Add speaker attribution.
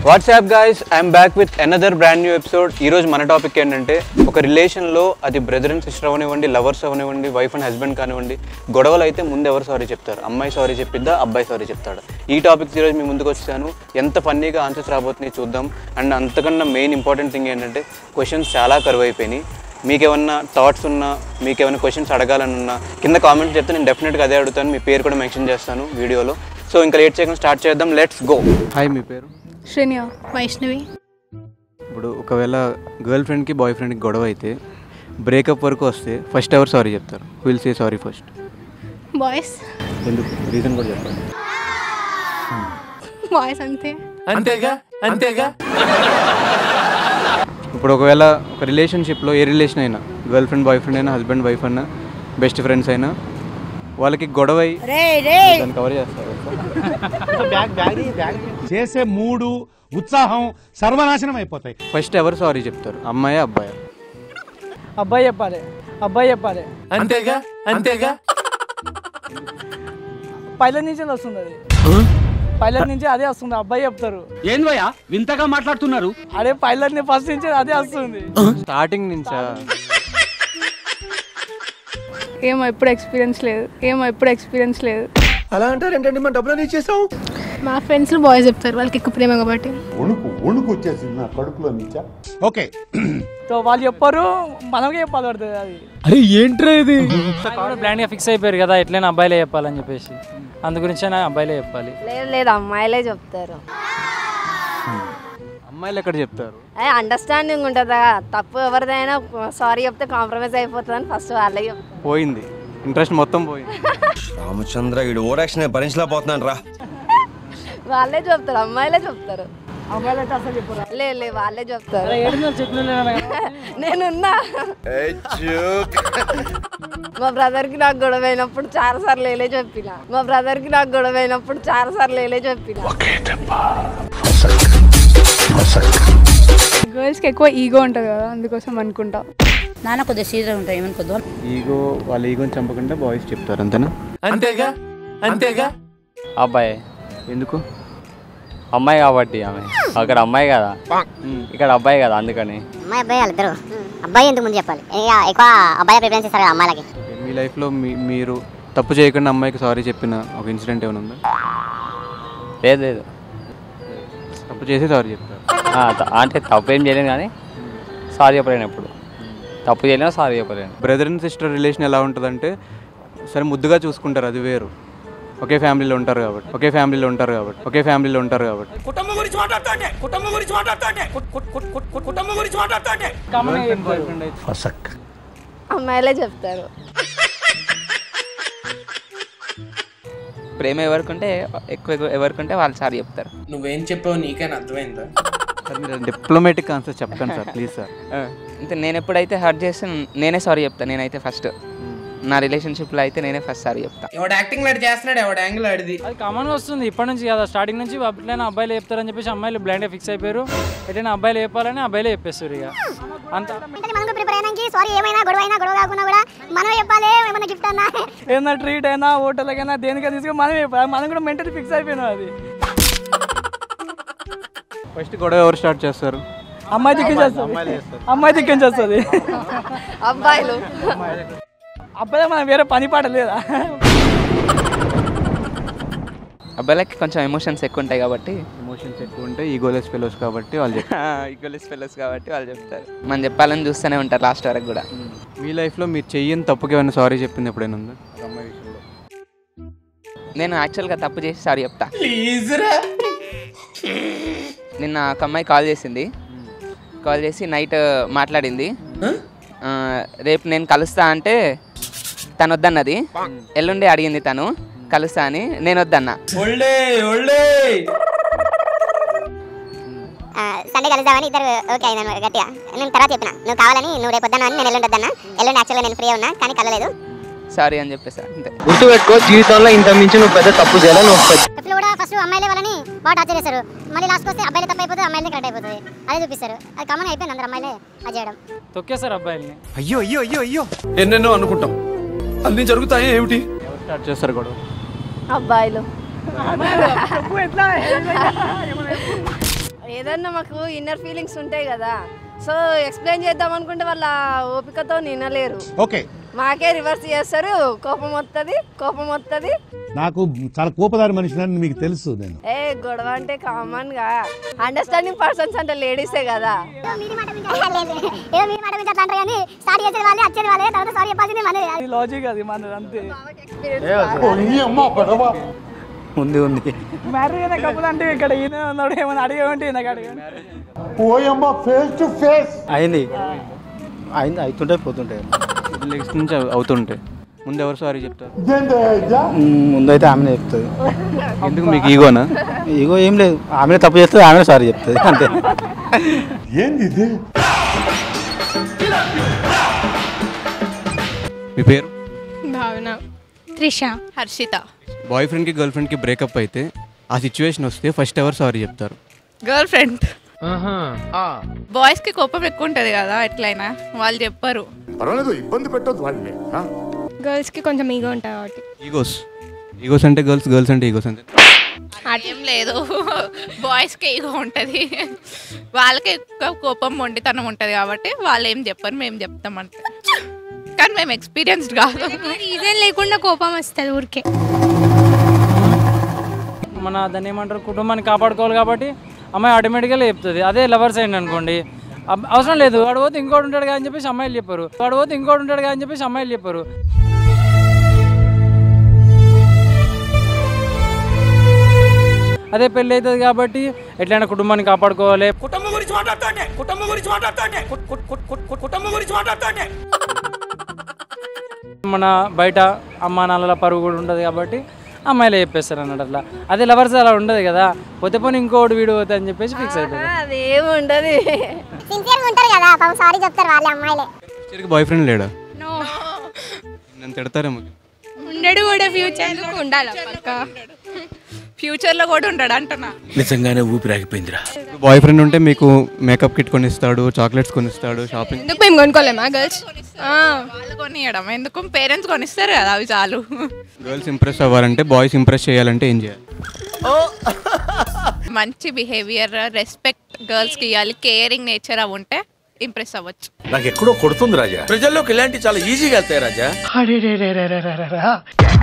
Speaker 1: WhatsApp guys I'm back with another brand new episode ఈ రోజు మన టాపిక్ ఏంటంటే ఒక రిలేషన్లో అది బ్రదర్ అండ్ సిస్టర్ అవనివ్వండి లవర్స్ అవనివ్వండి వైఫ్ అండ్ హస్బెండ్ కానివ్వండి గొడవలు అయితే ముందు ఎవరు సారీ చెప్తారు అమ్మాయి సారీ చెప్పిద్దా అబ్బాయి సారీ చెప్తాడు ఈ టాపిక్ ఈరోజు మీ ముందుకు వచ్చాను ఎంత ఫన్నీగా ఆన్సర్స్ రాబోతున్నాయి చూద్దాం అండ్ అంతకన్నా మెయిన్ ఇంపార్టెంట్ థింగ్ ఏంటంటే క్వశ్చన్స్ చాలా కరువు అయిపోయినాయి మీకు ఏమన్నా థాట్స్ ఉన్నా మీకు ఏమైనా క్వశ్చన్స్ అడగాలని ఉన్నా కింద కామెంట్స్ చెప్తే నేను డెఫినెట్గా అదే అడుగుతాను మీ పేరు కూడా మెన్షన్ చేస్తాను వీడియోలో సో ఇంకా లేట్ చేయకుండా స్టార్ట్ చేద్దాం లెట్స్ గో హాయ్ మీ పేరు
Speaker 2: శ్రేణియ వైష్ణవి
Speaker 1: ఇప్పుడు ఒకవేళ గర్ల్ ఫ్రెండ్కి బాయ్ ఫ్రెండ్కి గొడవ అయితే బ్రేకప్ వరకు వస్తే ఫస్ట్ ఎవరు సారీ చెప్తారు will say sorry first
Speaker 2: boys
Speaker 1: ఎందుకు రీజన్ కూడా చెప్పండి
Speaker 2: బాయ్స్ అంతే
Speaker 3: అంతేగా అంతేగా
Speaker 1: ఇప్పుడు ఒకవేళ ఒక రిలేషన్షిప్లో ఏ రిలేషన్ అయినా గర్ల్ ఫ్రెండ్ బాయ్ ఫ్రెండ్ అయినా హస్బెండ్ వైఫ్ అయినా బెస్ట్ ఫ్రెండ్స్ అయినా వాళ్ళకి గొడవ అయి దాన్ని కవర్ చేస్తారు
Speaker 4: చేసే మూడు ఉత్సాహం సర్వనాశనం అయిపోతాయి
Speaker 1: ఫస్ట్ ఎవరు సారీ చెప్తారు అమ్మాయి అబ్బాయి
Speaker 5: అబ్బాయి చెప్పాలి అబ్బాయి చెప్పాలి
Speaker 3: అంతేగా అంతేగా
Speaker 5: పైలట్ నుంచి వస్తుంది అది పైలట్ నుంచి అదే వస్తుంది అబ్బాయి చెప్తారు
Speaker 6: ఏంద్వయ్యా వింతగా మాట్లాడుతున్నారు
Speaker 5: అదే పైలట్ ని ఫస్ట్ నుంచి అదే వస్తుంది
Speaker 1: స్టార్టింగ్ నుంచా
Speaker 2: ఏమో ఎప్పుడు ఎక్స్పీరియన్స్ లేదు ఏమో ఎప్పుడు ఎక్స్పీరియన్స్ లేదు
Speaker 3: అలా అంటారు ఏంటండి మన డబ్బులు ఇచ్చేసాం
Speaker 2: మా ఫ్రెండ్స్లో బాయ్స్ చెప్తారు వాళ్ళకి ఎక్కువ ప్రేమ కాబట్టి
Speaker 7: వణుకు వణుకు వచ్చేసింది నా కడుపులో నుంచా
Speaker 4: ఓకే
Speaker 5: సో వాళ్ళు చెప్పారు మనకే చెప్పాలి పడుతుంది అది
Speaker 6: అరే ఏంట్రా ఇది
Speaker 8: కూడా బ్లాండ్ గా ఫిక్స్ అయిపోయారు కదా ఎట్లైనా అబ్బాయిలే చెప్పాలని చెప్పేసి అందు గురించి అబ్బాయిలే చెప్పాలి
Speaker 9: లేదు లేదు అమ్మాయిలే చెప్తారు
Speaker 1: అమ్మాయిలు ఎక్కడ చెప్తారు
Speaker 9: అదే అండర్స్టాండింగ్ ఉంటుందా తప్పు ఎవరిదైనా సారీ చెప్తే కాంప్రమైజ్ అయిపోతుందని ఫస్ట్ వాళ్ళే చెప్తారు
Speaker 1: పోయింది ఇంట్రెస్ట్ మొత్తం పోయింది
Speaker 3: రామచంద్ర ఈడు ఓవర్ యాక్షన్ భరించలేకపోతున్నాను రా
Speaker 9: వాళ్ళే చెప్తారు అమ్మాయిలే చెప్తారు
Speaker 5: అబ్బాయిలు అయితే అసలు చెప్పారు
Speaker 9: లేదు లేదు వాళ్ళే చెప్తారు
Speaker 5: చెప్పిన
Speaker 9: నేనున్నా మా బ్రదర్ కి నాకు గొడవ అయినప్పుడు చాలా సార్లు లేలే చెప్పిన మా బ్రదర్ కి నాకు గొడవ అయినప్పుడు చాలా సార్లు లేలే చెప్పిన
Speaker 2: గర్ల్స్కి ఎక్కువ ఈగో ఉంటుంది కదా అందుకోసం అనుకుంటా
Speaker 10: నాన్న కొద్దిగా సీరియస్ ఉంటాయి ఏమనుకోద్దు
Speaker 1: ఈగో వాళ్ళ ఈగోని చంపకుండా బాయ్స్ చెప్తారు అంతేనా
Speaker 3: అంతేగా అంతేగా
Speaker 11: అబ్బాయి
Speaker 1: ఎందుకు
Speaker 11: అమ్మాయి కాబట్టి ఆమె అక్కడ అమ్మాయి కదా ఇక్కడ అబ్బాయి కదా అందుకని
Speaker 10: అమ్మాయి అబ్బాయి వాళ్ళిద్దరు అబ్బాయి ఎందుకు ముందు చెప్పాలి ఇక ఎక్కువ అబ్బాయి ప్రిఫరెన్స్ ఇస్తారు కదా అమ్మాయిలకి
Speaker 1: మీ లైఫ్లో మీ మీరు తప్పు చేయకుండా అమ్మాయికి సారీ చెప్పిన ఒక ఇన్సిడెంట్ ఏమైనా ఉందా
Speaker 11: లేదు లేదు
Speaker 1: తప్పు చేసి సారీ చెప్తారు
Speaker 11: ఆ, త- అంటే తప్పు ఏం చేయలేను కానీ సారీ చెప్పలేను ఎప్పుడు తప్పు చేయలేను సారీ చెప్పలేను
Speaker 1: బ్రదర్ అండ్ సిస్టర్ రిలేషన్ ఎలా ఉంటుందంటే సరే ముద్దుగా చూసుకుంటారు అది వేరు ఒకే ఫ్యామిలీలో ఉంటారు కాబట్టి ఒకే ఫ్యామిలీలో ఉంటారు కాబట్టి ఒకే ఫ్యామిలీలో ఉంటారు కాబట్టి
Speaker 3: కుటుంబం గురించి మాట్లాడుతుంటే కుటుంబం గురించి మాట్లాడుతుంటే కుటుంబం గురించి మాట్లాడుతుంటే
Speaker 7: ఫసక్
Speaker 9: అమ్మాయిలే చెప్తారు
Speaker 6: ప్రేమ ఎవరికుంటే ఎక్కువ ఎవరికుంటే వాళ్ళు సారి చెప్తారు
Speaker 3: నువ్వేం చెప్పావు నీకైనా అర్థమైందా
Speaker 1: సార్ మీరు డిప్లొమాటిక్ ఆన్సర్ చెప్పండి సార్ ప్లీజ్ సార్
Speaker 6: అంటే నేను ఎప్పుడైతే హర్ట్ చేస్తే నేనే సారీ చెప్తాను నేనైతే ఫస్ట్ నా రిలేషన్షిప్లో అయితే నేనే ఫస్ట్ సారీ చెప్తా
Speaker 3: ఎవడు యాక్టింగ్ లాడు చేస్తున్నాడు ఎవడు యాంగిల్ ఆడిది
Speaker 8: అది కామన్ గా వస్తుంది ఇప్పటి నుంచి కదా స్టార్టింగ్ నుంచి ఎట్లైనా అబ్బాయిలు చెప్తారని చెప్పేసి అమ్మాయిలు బ్లాండ్ గా ఫిక్స్ అయిపోయారు ఎట్లైనా అబ్బాయిలు చెప్పాలని అబ్బాయిలే చెప్పేస్తారు ఇక అంత
Speaker 10: మనకు ప్రిపేర్ అయినాకి సారీ ఏమైనా గొడవ అయినా గొడవ కాకుండా కూడా మనం చెప్పాలి ఏమైనా గిఫ్ట్ అన్నా
Speaker 5: ఏదైనా ట్రీట్ అయినా హోటల్కైనా దేనికైనా తీసుకొని మనం చెప్పాలి మనం కూడా మెంటల్ ఫిక్స్ అయిపోయినాం అది
Speaker 1: ఫస్ట్ గొడవ ఎవరు స్టార్ట్ చేస్తారు
Speaker 5: అమ్మాయి దిక్కించి వస్తుంది అమ్మాయి దిక్కించి వస్తుంది
Speaker 9: అబ్బాయిలు
Speaker 5: అబ్బాయి మనం వేరే పని పాట లేదా
Speaker 6: అబ్బాయిలకి కొంచెం ఎమోషన్స్ ఎక్కువ ఉంటాయి కాబట్టి
Speaker 1: ఎమోషన్స్ ఎక్కువ ఉంటే ఈగోలెస్ ఫెలోస్ కాబట్టి వాళ్ళు చెప్తారు
Speaker 6: ఈక్వలిస్ ఫెలోస్ కాబట్టి వాళ్ళు చెప్తారు మనం చెప్పాలని చూస్తూనే ఉంటారు లాస్ట్ వరకు కూడా
Speaker 1: మీ లైఫ్లో మీరు చెయ్యని తప్పుకి ఏమైనా సారీ చెప్పింది ఎప్పుడైనా ఉందా ఒక అమ్మాయి విషయంలో
Speaker 6: నేను యాక్చువల్గా తప్పు చేసి సారీ చెప్తా నిన్న ఒక అమ్మాయి కాల్ చేసింది కాల్ చేసి నైట్ మాట్లాడింది ఆ, రేపు నేను కలుస్తా అంటే తను వద్దన్నది ఎల్లుండి అడిగింది తను కలుస్తా అని నేను వద్దన్నా
Speaker 3: ఒళ్ళే ఒళ్ళే
Speaker 10: సండే కలుద్దామని ఇద్దరు ఓకే అయినా గట్టిగా నేను తర్వాత చెప్పిన నువ్వు కావాలని నువ్వు రేపు వద్దన్నా అని నేను ఎల్లుండొద్దన్నా ఎల్లుండి యాక్చువల్గా నేను ఫ్రీ ఉన్నా కానీ కలలేదు
Speaker 6: సారీ అని చెప్పేసి అంతే గుర్తుపెట్టుకో జీవితంలో ఇంత మించి నువ్వు పెద్ద తప్పు చేయాలని నువ్వు
Speaker 10: ఎప్పుడు కూడా ఫస్ట్ అమ్మాయిలే వాళ్ళని బాగా టార్చర్ చేస్తారు మళ్ళీ లాస్ట్ వస్తే అబ్బాయిలు తప్పు అయిపోతుంది అమ్మాయిలే కరెక్ట్ అయిపోతుంది అదే చూపిస్తారు అది కామన్ అయిపోయింది అందరు అమ్మాయిలే అది చేయడం
Speaker 8: తొక్కేస్తారు అబ్బాయిల్ని
Speaker 3: అయ్యో అయ్యో అయ్యో అయ్యో ఎన్నెన్నో అనుకుంటాం అన్ని జరుగుతాయి ఏమిటి
Speaker 1: ఎవరు స్టార్ట్ చేస్తారు గొడవ
Speaker 9: అబ్బాయిలు
Speaker 5: చెప్పు ఎట్లా
Speaker 9: ఏదన్నా మాకు ఇన్నర్ ఫీలింగ్స్ ఉంటాయి కదా సో ఎక్స్ప్లెయిన్ చేద్దాం అనుకుంటే వాళ్ళ ఓపికతో నినలేరు
Speaker 4: ఓకే
Speaker 9: మాకే రివర్స్ చేస్తారు కోపం వస్తుంది కోపం వస్తుంది
Speaker 4: నాకు చాలా కోపదారి మనిషిని మీకు తెలుసు నేను
Speaker 9: ఏ గొడవ అంటే కామన్ గా అండర్స్టాండింగ్ పర్సన్స్ అంటే లేడీసే కదా
Speaker 10: ఏదో మీరు మాట మీద అట్లా అంటారు కానీ స్టార్ట్ చేసేది వాళ్ళే వచ్చేది వాళ్ళే తర్వాత సారీ చెప్పాల్సింది మనదే
Speaker 5: ఈ లాజిక్ అది మనది అంతే
Speaker 11: ఉంది ఉంది
Speaker 5: మ్యారేజ్ అయిన కపుల్ అంటే ఇక్కడ ఈయన ఉన్నాడు ఏమైనా అడిగేమంటే నాకు అడిగాను
Speaker 7: ఓయమ్మ ఫేస్ టు ఫేస్
Speaker 11: అయింది అయింది అవుతుంటే పోతుంటే
Speaker 1: నెక్స్ట్ నుంచి అవు- అవుతుంటాయి ముందు ఎవరు సారీ చెప్తారు
Speaker 11: ముందైతే ఆమెనే చెప్తుంది
Speaker 1: ఎందుకు మీకు ఈగోనా
Speaker 11: ఇగో ఏం లేదు ఆమెనే తప్పు చేస్తుంది ఆమెనే సారీ చెప్తుంది అంతే
Speaker 7: ఏంది ఇది
Speaker 1: మీ పేరు
Speaker 2: భావన త్రిష హర్షిత
Speaker 1: బాయ్ ఫ్రెండ్కి గర్ల్ ఫ్రెండ్కి బ్రేకప్ అయితే ఆ సిచ్యువేషన్ వస్తే ఫస్ట్ ఎవరు సారీ చెప్తారు
Speaker 12: గర్ల్ ఫ్రెండ్ బాయ్స్ కి కోపం ఎక్కువ ఉంటది కదా ఎట్లయినా వాళ్ళు చెప్పరు
Speaker 7: పర్వాలేదు ఇబ్బంది పెట్టొద్దు వాళ్ళని ఆ?
Speaker 2: గర్ల్స్కి కొంచెం ఈగో ఉంటుంది కాబట్టి
Speaker 1: ఈగోస్ ఈగోస్ అంటే గర్ల్స్ గర్ల్స్ అంటే ఈగోస్ అంతే
Speaker 12: అదేం లేదు బాయ్స్ కి ఈగో ఉంటది వాళ్ళకి ఎక్కువ కోపం మొండితనం ఉంటది కాబట్టి వాళ్ళు ఏం చెప్పరు మేము చెప్తాం అంటే కానీ మేము ఎక్స్పీరియన్స్డ్ కాదు
Speaker 2: రీజన్ లేకుండా కోపం వస్తుంది ఊరికే
Speaker 8: మన దాన్ని ఏమంటారు కుటుంబాన్ని కాపాడుకోవాలి కాబట్టి అమ్మాయి ఆటోమేటిక్గా చెప్తుంది అదే లవర్స్ అయింది అనుకోండి అబ్- అవసరం లేదు వాడు పోతే ఇంకోటి ఉంటాడు కదా అని చెప్పేసి అమ్మాయిలు చెప్పారు వాడు పోతే ఇంకోటి ఉంటాడు కదా అని చెప్పేసి అమ్మాయిలు చెప్పారు అదే పెళ్ళి అవుతుంది కాబట్టి ఎట్లయినా కుటుంబాన్ని కాపాడుకోవాలి
Speaker 3: కుటుంబం గురించి మాట్లాడుతుంటే కుటుంబం గురించి మాట్లాడుతుంటే కుట్- కుట్- కుట్- కుట్- కుట్- కుటుంబం గురించి మాట్లాడుతుంటే
Speaker 8: మన బయట అమ్మా నాన్నల పరువు కూడా ఉంటుంది కాబట్టి అమ్మాయిలే చెప్పేస్తారు అన్నట్టు అట్లా అదే లవర్స్ అలా ఉండదు కదా పోతే పోనీ ఇంకోటి వీడు పోతే అని చెప్పేసి ఫిక్స్ అయిపోతారు
Speaker 9: అదేమి ఉండదు
Speaker 10: సిన్సియర్గా ఉంటారు కదా పాపం సారీ చెప్తారు వాళ్ళే అమ్మాయిలే
Speaker 1: చిరికి బాయ్ ఫ్రెండ్ లేడా నన్ను తిడతారేమో
Speaker 2: ఉండడు కూడా ఫ్యూచర్ ఉండాలి పక్క
Speaker 12: ఫ్యూచర్ లో కూడా ఉంటాడు అంటున్నా
Speaker 3: నిజంగానే ఊపిరాగిపోయిందిరా
Speaker 1: బాయ్ ఫ్రెండ్ ఉంటే మీకు మేకప్ కిట్ కొనిస్తాడు చాక్లెట్స్ కొనిస్తాడు షాపింగ్
Speaker 2: ఎందుకు మేము కొనుక్కోలేమా గర్ల్స్
Speaker 12: వాళ్ళు కొనియడం ఎందుకు పేరెంట్స్ కొనిస్తారు కదా అవి చాలు
Speaker 1: గర్ల్స్ ఇంప్రెస్ అవ్వాలంటే బాయ్స్ ఇంప్రెస్ చేయాలంటే ఏం చేయాలి
Speaker 12: మంచి బిహేవియర్ రెస్పెక్ట్ గర్ల్స్ కి ఇవ్వాలి కేరింగ్ నేచర్ అవి ఉంటే ఇంప్రెస్ అవ్వచ్చు
Speaker 3: నాకు ఎక్కడో కొడుతుంది రాజా ప్రజల్లోకి ఇలాంటి చాలా ఈజీగా వెళ్తాయి రాజా